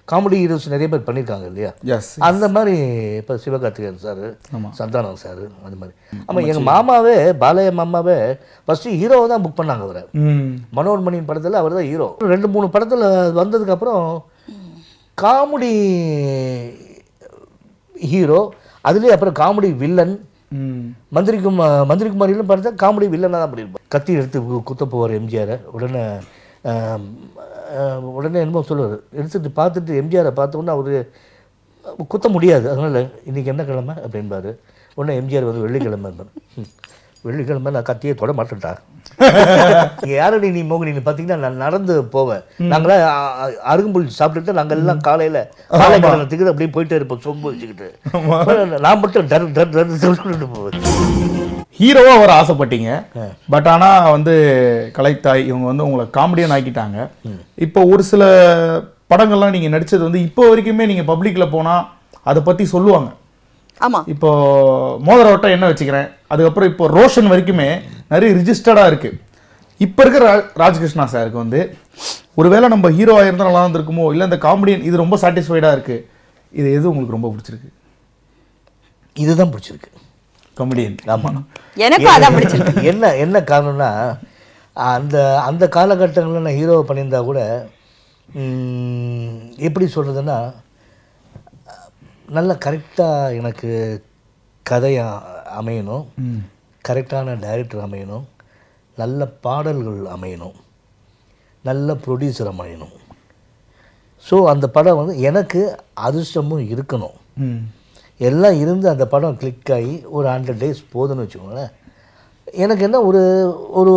Comedy heroes நிறைய பேர் பண்ணியிருக்காங்க இல்லையா எஸ் அந்த மாதிரி இப்போ சிவகார்த்திகேயன் சார் ஆமா. சந்தானம் சார் அந்த மாதிரி ஆமாம் எங்கள் மாமாவே பாலைய மாமாவே ஃபஸ்ட்டு ஹீரோவை தான் புக் பண்ணாங்க அவரை ம் மனோன்மணியின் படத்தில் அவர் தான் ஹீரோ ரெண்டு மூணு படத்தில் வந்ததுக்கப்புறம் காமெடி ஹீரோ அதுலேயே அப்புறம் காமெடி வில்லன் ம் மந்திரி குமா மந்திரி குமாரிலும் பார்த்தா காமெடி வில்லனாக தான் பண்ணியிருப்பார் கத்தி எடுத்து கு- குத்த போவார் எம்ஜிஆரை உடனே ஆம், ஆஹ், உடனே என்னமோ சொல்லுவார் எடுத்துட்டு பார்த்துட்டு எம்ஜிஆரை பார்த்த உடனே அவர் குத்த முடியாது அதனால் இன்றைக்கி என்ன கிழமை அப்படின்பாரு உடனே எம்ஜிஆர் வந்து வெள்ளிக்கிழமை ம், வெள்ளிக்கிழமை நான் கத்தியே தொட மாட்டேன்டா யாரடி நீ மோகினி பார்த்தீங்கன்னா நான் நடந்து போவேன் நாங்களாம் அ- அ- அருகம்புல் சாப்பிட்டுட்டு நாங்கள் எல்லாம் காலையில் காலை கடனத்துக்கு அப்படியே போயிட்டே இருப்போம் சொம்பு வச்சுக்கிட்டு நான் மட்டும் டர் டர் டர் சொல்லிட்டு போவேன் ஹீரோவா வர ஆசைப்பட்டீங்க பட் ஆனா வந்து கலைத்தாய் இவங்க வந்து உங்களை காமெடியன் ஆக்கிட்டாங்க இப்போ ஒரு சில படங்கள்லாம் நீங்க நடிச்சது வந்து இப்போ வரைக்குமே நீங்க பப்ளிக்ல போனா அதை பத்தி சொல்லுவாங்க ஆமா இப்போ மோதிர வட்டம் என்ன வச்சுக்கிறேன் அதுக்கப்புறம் இப்போ ரோஷன் வரைக்குமே நிறைய ரிஜிஸ்டர்டாக இருக்கு இப்போ இருக்கிற ரா- ராஜகிருஷ்ணா சாருக்கு வந்து ஒருவேளை நம்ம ஹீரோ ஆயிருந்தா நல்லா இருந்திருக்குமோ இல்லை இந்த காமெடியன் இது ரொம்ப சாட்டிஸ்ஃபைடாக இருக்கு இது எது உங்களுக்கு ரொம்ப பிடிச்சிருக்கு இதுதான் பிடிச்சிருக்கு காமெடியன் ஆமாம் எனக்கும் அதான் பிடிச்சிருக்கு என்ன என்ன காரணம்னா அந்த அந்த காலகட்டங்களில் நான் ஹீரோ பண்ணியிருந்தா கூட ம், எப்படி சொல்கிறதுன்னா நல்ல கரெக்டாக எனக்கு கதை அ- அமையணும் கரெக்டான டைரக்டர் அமையணும் நல்ல பாடல்கள் அமையணும் நல்ல ப்ரொடியூசர் அமையணும் ஸோ அந்த படம் வந்து எனக்கு அதிர்ஷ்டமும் இருக்கணும் ம் எல்லாம் இருந்து அந்த படம் கிளிக் ஆகி ஒரு ஹண்ட்ரட் டேஸ் போதுன்னு வச்சுக்கோங்களேன் எனக்கு என்ன ஒரு ஒரு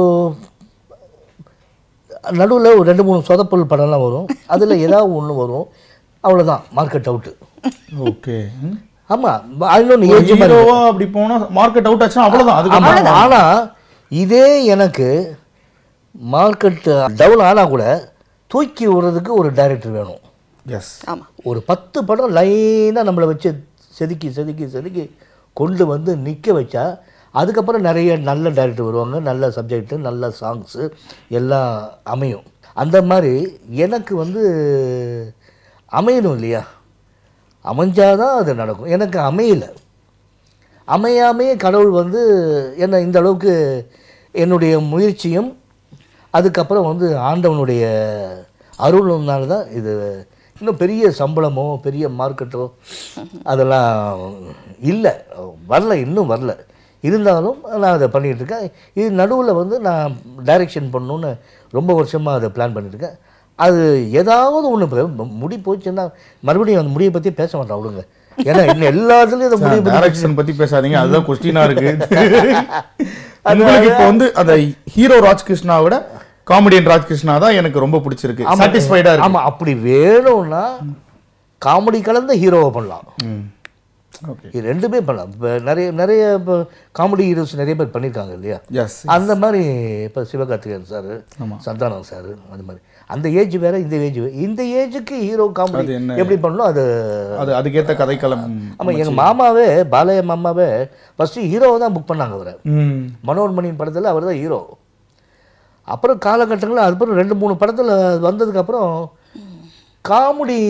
நடுவில் ஒரு ரெண்டு மூணு சொதப்பல் படம்லாம் வரும் அதில் ஏதாவது ஒன்று வரும் அவ்வளோதான் மார்க்கெட் அவுட்டு ஓகே ஆமாம் இன்னொன்று ஏஜ் ஹீரோவா அப்படி போனா மார்க்கெட் அவுட் ஆச்சுன்னா அவ்வளவுதான் அதுக்கு ஆமாம் ஆனால் இதே எனக்கு மார்க்கெட் டவுன் ஆனால் கூட தூக்கி விடுறதுக்கு ஒரு டைரக்டர் வேணும் எஸ் ஆமா ஒரு பத்து படம் லைனாக நம்மளை வச்சு செதுக்கி செதுக்கி செதுக்கி கொண்டு வந்து நிற்க வச்சா அதுக்கப்புறம் நிறைய நல்ல டைரக்டர் வருவாங்க நல்ல சப்ஜெக்ட்டு நல்ல சாங்ஸு எல்லாம் அமையும் அந்த மாதிரி எனக்கு வந்து அமையணும் இல்லையா அமைஞ்சாதான் அது நடக்கும் எனக்கு அமையல அமையாமையே கடவுள் வந்து என்ன இந்த அளவுக்கு என்னுடைய முயற்சியும் அதுக்கப்புறம் வந்து ஆண்டவனுடைய அருள்னால தான் இது இன்னும் பெரிய சம்பளமோ பெரிய மார்க்கெட்டோ அதெல்லாம் இல்லை வரல இன்னும் வரல இருந்தாலும் நான் அதை பண்ணிகிட்டு இருக்கேன் இது நடுவில் வந்து நான் டைரெக்ஷன் பண்ணணுன்னு ரொம்ப வருஷமாக அதை பிளான் பண்ணிட்டுருக்கேன் அது ஏதாவது ஒன்று முடி போச்சுன்னா மறுபடியும் அந்த முடியை பற்றி பேச மாட்டேன் விடுங்க ஏன்னா இன்னும் எல்லாத்துலேயும் அந்த முடியை பற்றி டைரக்ஷன் பத்தி பேசாதீங்க அதுதான் கொஸ்டினா இருக்கு உங்களுக்கு இப்போ வந்து அந்த ஹீரோ ராஜ்கிருஷ்ணா விட காமெடியன் ராஜ்கிருஷ்ணா தான் எனக்கு ரொம்ப பிடிச்சிருக்கு சாட்டிஸ்ஃபைடா இருக்கு ஆமாம் அப்படி வேணும்னா காமெடி கலந்த ஹீரோவை பண்ணலாம் ஓகே இது ரெண்டுமே பண்ணலாம் இப்போ நிறைய நிறைய இப்போ காமெடி ஹீரோஸ் நிறைய பேர் பண்ணியிருக்காங்க இல்லையா எஸ் அந்த மாதிரி இப்போ சிவகார்த்திகேயன் சார் சந்தானம் சார் அந்த மாதிரி அந்த ஏஜ் வேற இந்த ஏஜ் இந்த ஏஜுக்கு ஹீரோ காமெடி அது என்ன? எப்படி பண்ணணும் அது அது அதுக்கேத்த கதைக்களம் ஆமாம் எங்கள் மாமாவே பாலைய மாமாவே ஃபஸ்ட்டு ஹீரோவை தான் புக் பண்ணாங்க அவரை ம் மனோன்மணியின் படத்தில் அவர் தான் ஹீரோ அப்புறம் காலகட்டங்களில் அதுக்கப்புறம் ரெண்டு மூணு படத்தில் வந்ததுக்கப்புறம் காமெடி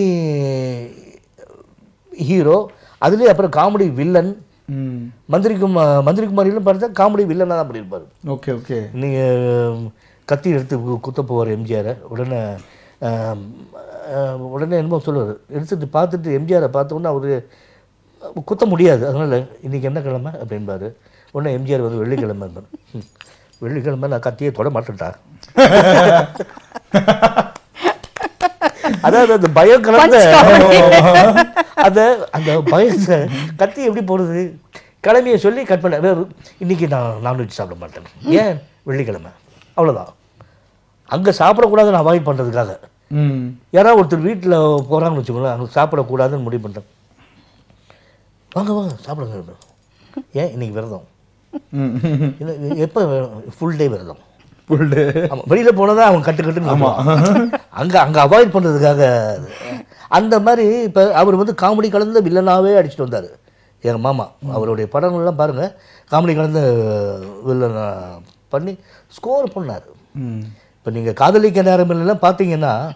ஹீரோ அதுலேயே அப்புறம் காமெடி வில்லன் ம் மந்திரி குமா மந்திரி குமாரிலும் பார்த்தா காமெடி வில்லனாக தான் பண்ணியிருப்பார் ஓகே ஓகே நீங்கள் கத்தி எடுத்து கு- குத்த போவார் எம்ஜிஆரை உடனே ஆம், ஆஹ், உடனே என்னமோ சொல்லுவார் எடுத்துட்டு பார்த்துட்டு எம்ஜிஆரை பார்த்த உடனே அவர் குத்த முடியாது அதனால் இன்றைக்கி என்ன கிழமை அப்படின்பாரு உடனே எம்ஜிஆர் வந்து வெள்ளிக்கிழமை ம், வெள்ளிக்கிழமை நான் கத்தியே தொட மாட்டேன்டா அதாவது அந்த பயம் கலந்த அந்த அந்த பயத்தை கத்தி எப்படி போடுறது கிளம்பிய சொல்லி கட் பண்ண வேறு இன்னைக்கு நான் நான்வெஜ் சாப்பிட மாட்டேன் ஏன் வெள்ளிக்கிழமை அவ்வளோதான் அங்கே சாப்பிடக்கூடாதுன்னு அவாய்ட் பண்ணுறதுக்காக ம் யாராவது ஒருத்தர் வீட்டில் போகிறாங்கன்னு வச்சுக்கோங்களேன் அங்கே சாப்பிடக்கூடாதுன்னு முடிவு பண்ணிட்டேன் வாங்க வாங்க சாப்பிடுங்க ஏன் இன்னைக்கு விரதம் ம் இல்லை எப்போ ஃபுல் டே விரதம் ஃபுல் டே ஆமாம் வெளியில் போனால் தான் அவன் கட்டு கட்டுன்னு ஆமாம் அங்கே அங்கே அவாய்ட் பண்ணுறதுக்காக அந்த மாதிரி இப்போ அவர் வந்து காமெடி கலந்த வில்லனாகவே அடிச்சுட்டு வந்தார் எங்கள் மாமா அவருடைய படங்கள்லாம் பாருங்கள் காமெடி கலந்த வில்லனா பண்ணி ஸ்கோர் பண்ணார் ம் இப்போ நீங்கள் காதலிக்க நேரம் இல்லைலாம் பார்த்தீங்கன்னா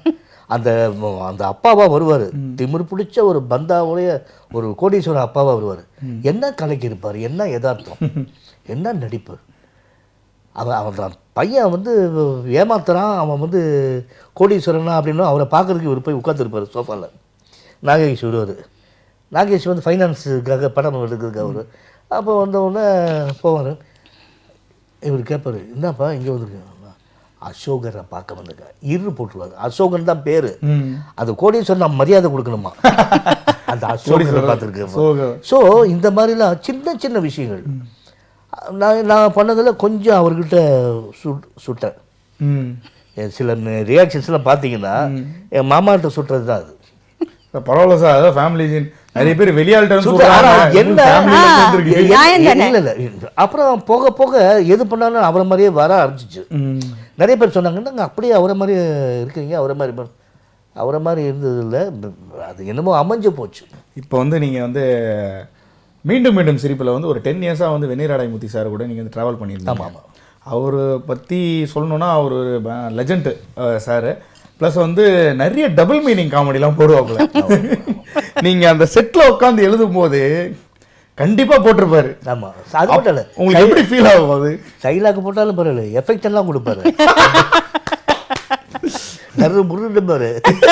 அந்த ம- அந்த அப்பாவா வருவார் திமிர் பிடிச்ச ஒரு பந்தாவுடைய ஒரு கோடீஸ்வரர் அப்பாவா வருவார் என்ன கலைக்கு இருப்பார் என்ன யதார்த்தம் என்ன நடிப்பு அவன் அவன் தான் பையன் வந்து ஏமாத்துறான் அவன் வந்து கோடீஸ்வரனா அப்படின்னா அவரை பார்க்கறதுக்கு இவர் போய் உட்காந்துருப்பார் சோஃபாவில் நாகேஷ் வருவார் நாகேஷ் வந்து ஃபைனான்ஸுக்காக படம் எடுக்கிறதுக்காக அவர் அப்போ வந்த உடனே போவார் இவர் கேட்பாரு என்னப்பா இங்கே வந்திருக்கேன் அசோகரை பார்க்க வந்திருக்கேன் இரு போட்டுருவாங்க அசோகன் தான் பேர் ம். அந்த கோடீஸ்வரன் நான் மரியாதை கொடுக்கணுமா அந்த அசோகரை கோடீஸ்வரர், பார்த்துருக்கேன் அசோகர். ஸோ இந்த மாதிரிலாம் சின்ன சின்ன விஷயங்கள் நான் நான் பண்ணதில் கொஞ்சம் அவர்கிட்ட சுட் சுட்டேன் ம் என் சில ரியாக்ஷன்ஸ்லாம் பார்த்தீங்கன்னா என் மாமாட்ட சுட்டுறது தான் அது சார், பரவாயில்ல சார் அதான் ஃபேமிலி நிறைய பேர் வெளியாள்கிட்ட சுட்டு, ஆனா சொல்றாங்க என்ன family ல ஆ. சேர்ந்திருக்கீங்க. நியாயம் தானே. இல்லை இல்லை அப்புறம் போக போக எது பண்ணாலும் அவரை மாதிரியே வர ஆரம்பிச்சிச்சு ம். நிறைய பேர் சொன்னாங்க என்னங்க அப்படியே அவரை மாதிரி இருக்கீங்க அவரை மாதிரி பண்ண-" அவரை மாதிரி இருந்தது இல்லை அது என்னமோ அமைஞ்சு போச்சு இப்போ வந்து நீங்க வந்து மீண்டும் மீண்டும் சிரிப்பில் வந்து ஒரு டென் இயர்ஸாக வந்து வெந்நீராடாய்மூர்த்தி சார் கூட நீங்கள் வந்து ட்ராவல் பண்ணியிருந்தீங்க ஆமா. அவரை பற்றி சொல்லணும்னா அவர் ஒரு லெஜண்ட் சார் ப்ளஸ் வந்து நிறைய டபுள் மீனிங் காமெடிலாம் போடுவாப்புல நீங்கள் அந்த செட்டில் உட்காந்து எழுதும் போது கண்டிப்பாக போட்டிருப்பாரு ஆமாம் அது மட்டும் இல்லை உங்களுக்கு எப்படி ஃபீல் ஆகும் அது டைலாக் போட்டாலும் பரவாயில்ல எஃபெக்ட் எல்லாம் கொடுப்பாரு நறு முருன்னு பாரு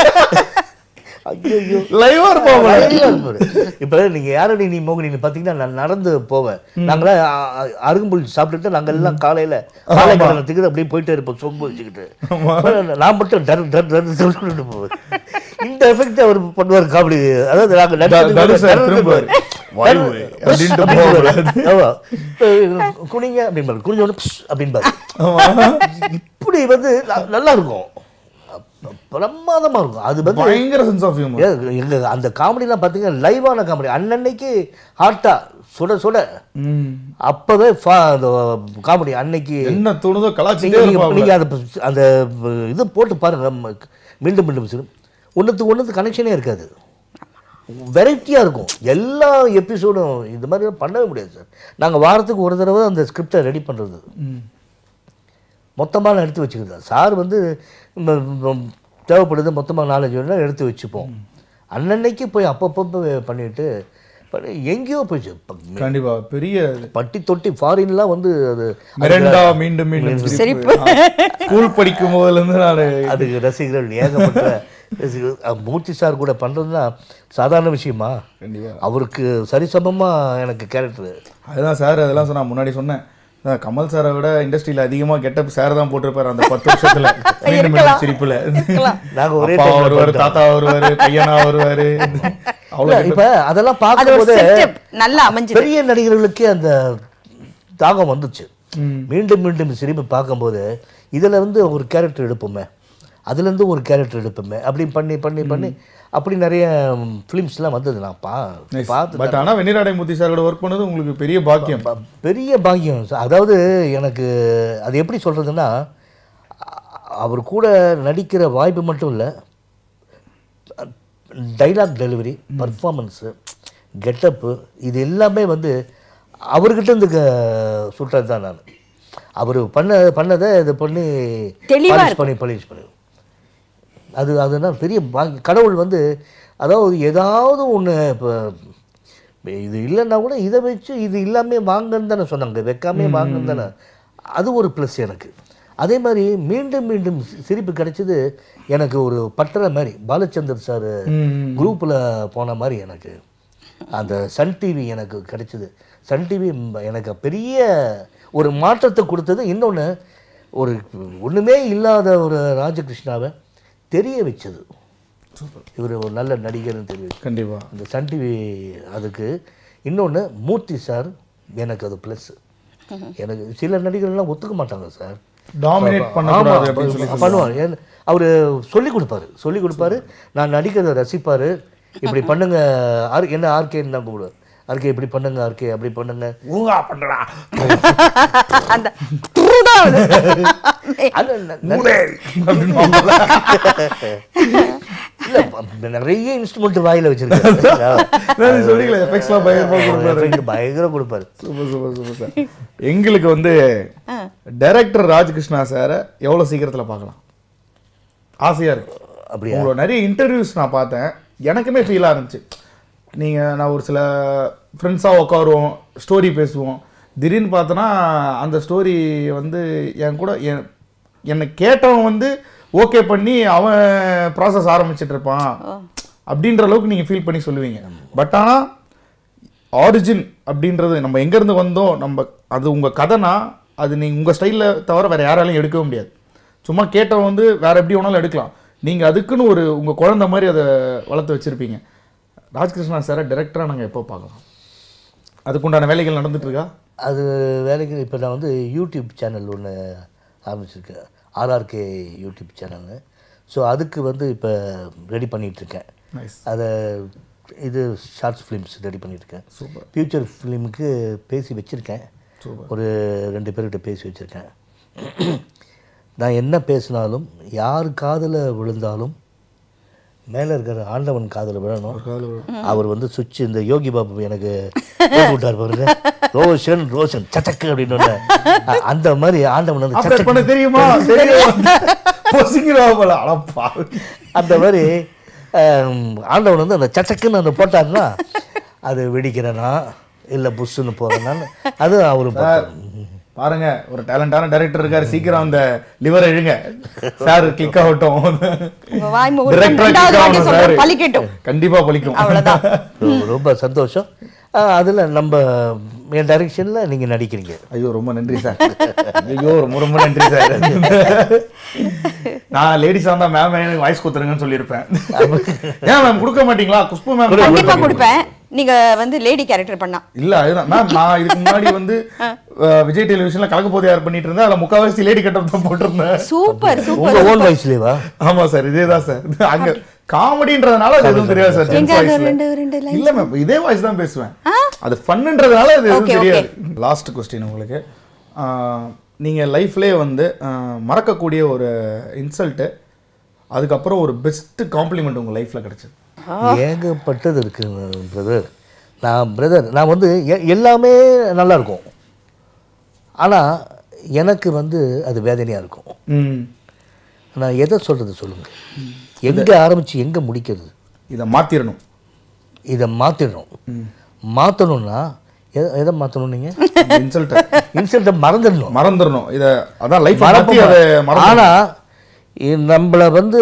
ஐயோ லைவாக இருப்பாங்க இப்போ நீங்க யாரடி நீ மோகினி பார்த்தீங்கன்னா நான் நடந்து போவேன் நாங்களாம் அ- அ- அருகம்புல் சாப்பிட்டுட்டு நாங்க எல்லாம் காலையில காலை கடனத்துக்கு அப்படியே போயிட்டே இருப்போம் சொம்பு வச்சுக்கிட்டு நான் மட்டும் டர் டர் டர் சொல்லிட்டு போவேன் இந்த எஃபெக்ட் அவர் பண்ணுவார் காமெடி அதாவது நாங்க நடிச்சதுக்கு தனுஷ் சார் டர் திரும்புவாரு. டர் வாய் டர் வாய் அப்படின்ட்டு அப்படின்னு போகக்கூடாது. ஆமா. அஹ் குனிங்க அப்படிம்பாரு குனிஞ்ச உடனே ப்ஸ் அப்படிம்பாரு இப்படி வந்து ந- நல்லா இருக்கும் அப்ப பிரமாதமா இருக்கும் அது வந்து பயங்கர சென்ஸ் ஆஃப் ஹியூமர் ஏ, எங்க அந்த காமெடிலாம் பார்த்தீங்கன்னா லைவான காமெடி அன்னன்னைக்கு ஹார்ட்டா சுட சுட அப்பவே ஃபா- அந்த காமெடி அன்னைக்கு என்ன தோணுதோ நீங்க கலாச்சிட்டே நீங்க- இருப்பாங்க நீங்க அந்த ப- அந்த ப- இது போட்டு பாருங்க நம்ம மீண்டும் மீண்டும் சிறு ஒன்றுத்துக்கு ஒன்றுத்து கனெக்ஷனே இருக்காது வெரைட்டியாக இருக்கும் எல்லா எபிசோடும் இது மாதிரி பண்ணவே முடியாது சார் நாங்கள் வாரத்துக்கு ஒரு தடவை அந்த ஸ்கிரிப்டை ரெடி பண்ணுறது மொத்தமாக நான் எடுத்து வச்சுக்கிறது சார் வந்து ம- ம- தேவைப்படுது மொத்தமாக நாலஞ்சு வேணா எடுத்து வச்சுப்போம் அன்னன்னைக்கு போய் அப்பப்போ போய் பண்ணிட்டு பண்ணி எங்கேயோ போயிடுச்சு ப- கண்டிப்பா பெரிய பட்டி தொட்டி ஃபாரின்லாம் வந்து அது மிரண்டா மீண்டும் மீண்டும் சிரிப்பு. ஸ்கூல் படிக்கும் போதுல இருந்து நான் அதுக்கு ரசிகர்கள் ஏகப்பட்ட ரசிகர்கள் அஹ் மூர்த்தி சார் கூட பண்ணுறதுனா சாதாரண விஷயமா கண்டிப்பா அவருக்கு சரிசமமா எனக்கு கேரக்டர் அதுதான் சார் அதெல்லாம் சொன்னா முன்னாடி சொன்னேன் அதான் கமல் சாரை விட இண்டஸ்ட்ரியில அதிகமா கெட்டப் சார் தான் போட்டிருப்பாரு அந்த பத்து வருஷத்துல மீண்டும் மீண்டும் சிரிப்புல நாங்க ஒரே அப்பா time ல வருவாரு தாத்தா வருவாரு பையனா வருவாரு அவ்வளவு இப்ப அதெல்லாம் அது ஒரு பார்க்கும்போது செட்டப் நல்லா அமைஞ்சது பெரிய நடிகர்களுக்கே அந்த தாகம் வந்துச்சு ம். மீண்டும் மீண்டும் சிரிப்பு பார்க்கும்போது இதுல வந்து ஒரு கேரக்டர் எடுப்போமே அதுலேருந்து ஒரு கேரக்டர் எடுப்போமே அப்படி பண்ணி பண்ணி பண்ணி அப்படி நிறைய ஃபிலிம்ஸ்லாம் வந்தது நான் பா பார்த்து பட் ஆனா வெண்ணிராடை மூர்த்தி சாரோட ஒர்க் பண்ணது உங்களுக்கு பெரிய பாக்கியம் ப- பெரிய பாக்கியம் சார். அதாவது எனக்கு அது எப்படி சொல்கிறதுன்னா அவர் கூட நடிக்கிற வாய்ப்பு மட்டும் இல்லை டைலாக் டெலிவரி பர்ஃபார்மன்ஸு கெட்டப்பு இது எல்லாமே வந்து அவர்கிட்ட இருந்து க- சுட்டது தான் நான் அவர் பண்ண பண்ணதை இது பண்ணி தெளிவா polish பண்ணி polish பண்ணி அது அதுதான் பெரிய பாக்கியம் கடவுள் வந்து அதாவது ஏதாவது ஒன்று இப்போ இது இல்லைன்னா கூட இதை வச்சு இது இல்லாமே வாங்கன்னு தானே சொன்னாங்க வைக்காமே வாங்கன்னு தானே அது ஒரு ப்ளஸ் எனக்கு அதே மாதிரி மீண்டும் மீண்டும் சி- சிரிப்பு கிடைச்சது எனக்கு ஒரு பட்டறை மாதிரி பாலச்சந்தர் சார் ம். குரூப்பில் போன மாதிரி எனக்கு அந்த சன் டிவி எனக்கு கிடைச்சது சன் டிவி எனக்கு பெரிய ஒரு மாற்றத்தை கொடுத்தது இன்னொன்று ஒரு ஒன்றுமே இல்லாத ஒரு ராஜகிருஷ்ணாவை தெரிய வச்சது இவர் ஒரு நல்ல நடிகர்னு தெரிய வச்சது. கண்டிப்பா அந்த சன் டிவி அதுக்கு இன்னொன்று மூர்த்தி சார் எனக்கு அது ப்ளஸ் எனக்கு சில நடிகர்கள்லாம் ஒத்துக்க மாட்டாங்க சார் டாமினேட் பண்ணக்கூடாது அப்படின்னு சொல்லி ஆமா, பண்ணுவார் ஏன் அவர் சொல்லி கொடுப்பாரு சொல்லி கொடுப்பாரு நான் நடிக்கிறத ரசிப்பாரு இப்படி பண்ணுங்க ஆர் என்ன ஆர்கேன்னு தான் கூப்பிடுவார் ஆர்கே இப்படி பண்ணுங்க ஆர்கே அப்படி பண்ணுங்க ஒழுங்கா பண்றா அந்த துருதான் அது. அது ந- ந- இல்ல ப- நிறைய இன்ஸ்ட்ருமெண்ட் வாயில வச்சிருக்காரு சொல்றீங்களா எஃபெக்ட்ஸ்லாம் பயங்கரமா கொடுப்பாரு Effect பயங்கரம் கொடுப்பாரு சூப்பர் சூப்பர் சூப்பர் சார் எங்களுக்கு வந்து டைரக்டர் ராஜகிருஷ்ணா சாரை எவ்வளவு சீக்கிரத்துல பார்க்கலாம் ஆசையா இருக்கு அப்படியா உங்களோட நிறைய இன்டர்வியூஸ் நான் பார்த்தேன் எனக்குமே ஃபீலாக இருந்துச்சு நீங்கள் நான் ஒரு சில ஃப்ரெண்ட்ஸாக உட்காருவோம் ஸ்டோரி பேசுவோம் திடீர்னு பார்த்தோன்னா அந்த ஸ்டோரி வந்து என் கூட என் என்னை கேட்டவன் வந்து ஓகே பண்ணி அவன் ப்ராசஸ் ஆரம்பிச்சிட்டு இருப்பான் அப்படின்ற அளவுக்கு நீங்கள் ஃபீல் பண்ணி சொல்லுவீங்க பட் ஆனால் ஆரிஜின் அப்படின்றது நம்ம எங்கேருந்து வந்தோம் நம்ம அது உங்கள் கதைனா அது நீங்கள் உங்கள் ஸ்டைலில் தவிர வேறு யாராலையும் எடுக்கவே முடியாது சும்மா கேட்டவன் வந்து வேறு எப்படி வேணாலும் எடுக்கலாம் நீங்கள் அதுக்குன்னு ஒரு உங்கள் குழந்தை மாதிரி அதை வளர்த்து வச்சுருப்பீங்க ராஜ்கிருஷ்ணா சாரை டேரெக்டராக நாங்கள் எப்போ பார்க்கலாம் அதுக்குண்டான வேலைகள் நடந்துட்டு இருக்கா அது வேலைக்கு இப்போ நான் வந்து யூடியூப் சேனல் ஒன்று ஆரம்பிச்சிருக்கேன் ஆர்ஆர்கே யூடியூப் சேனல்னு ஸோ அதுக்கு வந்து இப்போ ரெடி பண்ணிகிட்ருக்கேன் நைஸ் அதை இது ஷார்ட்ஸ் ஃபிலிம்ஸ் ரெடி பண்ணியிருக்கேன் சூப்பர் ஃப்யூச்சர் ஃபிலிமுக்கு பேசி வச்சுருக்கேன் சூப்பர் ஒரு ரெண்டு பேர்கிட்ட பேசி வச்சுருக்கேன் நான் என்ன பேசினாலும் யார் காதில் விழுந்தாலும் மேலே இருக்கிற ஆண்டவன் காதில் விழணும் அவர் வந்து சுவிட்ச் இந்த யோகி பாபு எனக்கு போட்டு விட்டார் பாருங்க ரோஷன் ரோஷன் சட்டக்கு அப்படின்னு ஒண்ணு. அ- அந்த மாதிரி ஆண்டவன் வந்து ஆப்ரேட் பண்ண சட்டக்கு தெரியுமா தெரியும் பொசுங்கிடுவா போல அடப்பா அந்த மாதிரி ஆம், ஆண்டவன் வந்து அந்த சட்டக்குன்னு அந்த போட்டாருன்னா அது வெடிக்கிறேனா இல்லை புஷ்ஷுன்னு போகிறேனான்னு அது அவர் பாருங்க ஒரு டேலண்டான டைரக்டர் இருக்காரு சீக்கிரம் அந்த லிவர் எழுங்க சார் கிளிக் ஆகட்டும் உங்க வாய் முகூர்த்தம் Direct ஆ ரெண்டாவது click வாட்டி ஆகணும் சொல்றேன், sir. பலிக்கட்டும். கண்டிப்பா பலிக்கும் அவ்வளவுதான் ரொம்ப சந்தோஷம் அதில் நம்ம என் டைரெக்ஷனில் நீங்கள் நடிக்கிறீங்க ஐயோ ரொம்ப நன்றி சார் ஐயோ ரொம்ப ரொம்ப நன்றி சார் நான் லேடிஸாக இருந்தால் மேம் எனக்கு வாய்ஸ் கொடுத்துருங்கன்னு சொல்லியிருப்பேன் ஏன் மேம் கொடுக்க மாட்டீங்களா குஷ்பு மேம் கண்டிப்பா கொடுப்பேன் நீங்க வந்து லேடி கேரக்டர் பண்ணா இல்ல அதுதான் மேம் நான் இதுக்கு முன்னாடி வந்து அஹ், விஜய் டெலிவிஷன்ல கலக்க போது யார் பண்ணிட்டு இருந்தேன் அதுல முக்காவாசி லேடி கட்டம் தான் போட்டிருந்தேன் சூப்பர் சூப்பர் உங்கள் ஓன் வாய்ஸ்லேவா ஆமா சார் இதே தான் சார் அங்க காமெடின்றதுனால அது எதுவும் தெரியாது சார் எங்க அது ரெண்டு ரெண்டு line? இல்ல மேம் இதே வாய்ஸ் தான் பேசுவேன் அது ஃபன்ன்றதுனால அது எதுவும் Okay, தெரியாது லாஸ்ட் கொஸ்டின் உங்களுக்கு ஆஹ், நீங்க லைஃப்லயே வந்து ஆஹ், மறக்கக்கூடிய ஒரு இன்சல்ட்டு அதுக்கப்புறம் ஒரு பெஸ்ட் காம்ப்ளிமெண்ட் உங்க லைஃப்ல கிடைச்சது ஏகப்பட்டது இருக்கு பிரதர் நான் பிரதர் நான் வந்து எ- எல்லாமே நல்லா இருக்கும் ஆனால் எனக்கு வந்து அது வேதனையாக இருக்கும் ம் நான் எதை சொல்கிறது சொல்லுங்கள் எங்கே ஆரம்பித்து எங்கே முடிக்கிறது இதை மாத்திரணும் இதை மாற்றிடணும் மாற்றணும்னா எதை எதை மாற்றணும் நீங்கள் இன்சல்ட்டை இன்சல்ட்டை மறந்துடணும் மறந்துடணும் இத அதான் லைஃப் மறப்ப மாத்தி அதை மறந்து ஆனால் நம்மளை வந்து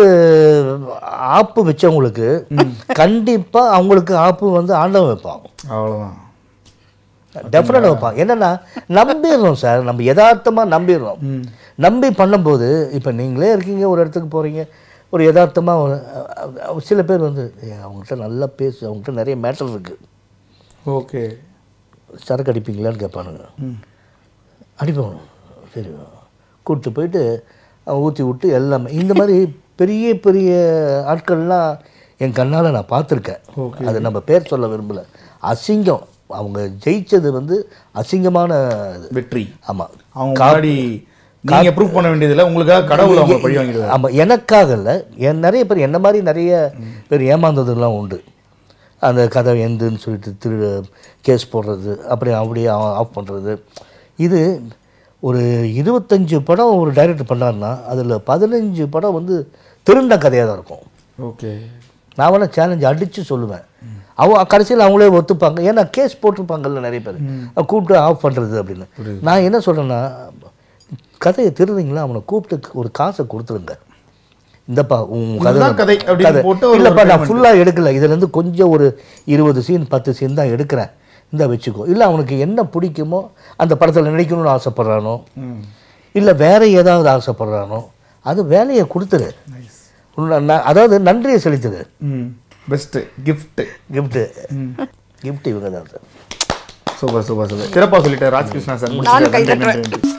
ஆப்பு வச்சவங்களுக்கு கண்டிப்பாக அவங்களுக்கு ஆப்பு வந்து ஆண்டவன் வைப்பான் அவ்வளவுதான் டெஃபினட்டாக வைப்பான் என்னன்னா நம்பிடுறோம் சார் நம்ம யதார்த்தமாக நம்பிடுறோம் நம்பி பண்ணும்போது இப்போ நீங்களே இருக்கீங்க ஒரு இடத்துக்கு போகிறீங்க ஒரு யதார்த்தமாக சில பேர் வந்து "ஏய், அவங்ககிட்ட நல்லா பேசு அவங்ககிட்ட நிறைய மேட்டர் இருக்குது ஓகே சரக்கு அடிப்பீங்களான்னு கேட்பானுங்க அடிப்போம் சரி கூப்பிட்டு போயிட்டு ஊற்றி விட்டு எல்லாமே இந்த மாதிரி பெரிய பெரிய ஆட்கள்லாம் என் கண்ணால் நான் பார்த்துருக்கேன் அது நம்ம பேர் சொல்ல விரும்பல அசிங்கம் அவங்க ஜெயிச்சது வந்து அசிங்கமான இது வெற்றி ஆமாம் அவங்க முன்னாடி நீங்க ப்ரூவ் பண்ண வேண்டியதில்ல உங்களுக்காக கடவுள் அவங்க பழி வாங்கிடுவார் ஆமாம் எனக்காக இல்லை என் நிறைய பேர் என்ன மாதிரி நிறைய பேர் ஏமாந்ததுலாம் உண்டு அந்த கதை எந்துன்னு சொல்லிட்டு திரு கேஸ் போடுறது அப்படி அப்படியே ஆஃப் பண்ணுறது இது ஒரு இருபத்தஞ்சு படம் ஒரு டைரக்டர் பண்ணாருன்னா அதில் பதினஞ்சு படம் வந்து திருண்ட கதையாக தான் இருக்கும் ஓகே நான் வேணால் சேலஞ்ச் அடித்து சொல்லுவேன் அவங்க கடைசியில் அவங்களே ஒத்துப்பாங்க ஏன்னா கேஸ் போட்டிருப்பாங்கல்ல நிறைய பேர் கூப்பிட்டு ஆஃப் பண்ணுறது அப்படின்னு நான் என்ன சொல்கிறேன்னா கதையை திருடுறீங்களா அவனை கூப்பிட்டு ஒரு காசை கொடுத்துருங்க இந்தப்பா உன் கதை இதுதான் கதை அப்படின்னு கதை. போட்டு ஒரு இல்லைப்பா நான் payment. ஃபுல்லாக எடுக்கல இதுலேருந்து கொஞ்சம் ஒரு இருபது சீன் பத்து சீன் தான் எடுக்கிறேன் இந்த வச்சுக்கோ இல்லை அவனுக்கு என்ன பிடிக்குமோ அந்த படத்தில் நடிக்கணும்னு ஆசைப்பட்றானோ இல்லை வேற ஏதாவது ஆசைப்படுறானோ அது வேலையை கொடுத்துரு உன்ன- ந- அதாவது நன்றியை செலுத்துது ம் பெஸ்ட்டு கிஃப்ட் கிஃப்ட்டு கிஃப்ட் இவங்க தான் சார் சூப்பர் சூப்பர் சூப்பர் சிறப்பாக சொல்லிட்டேன் ராஜ்கிருஷ்ணா சார் நானும் கை நன்றி, நன்றி, நன்றி.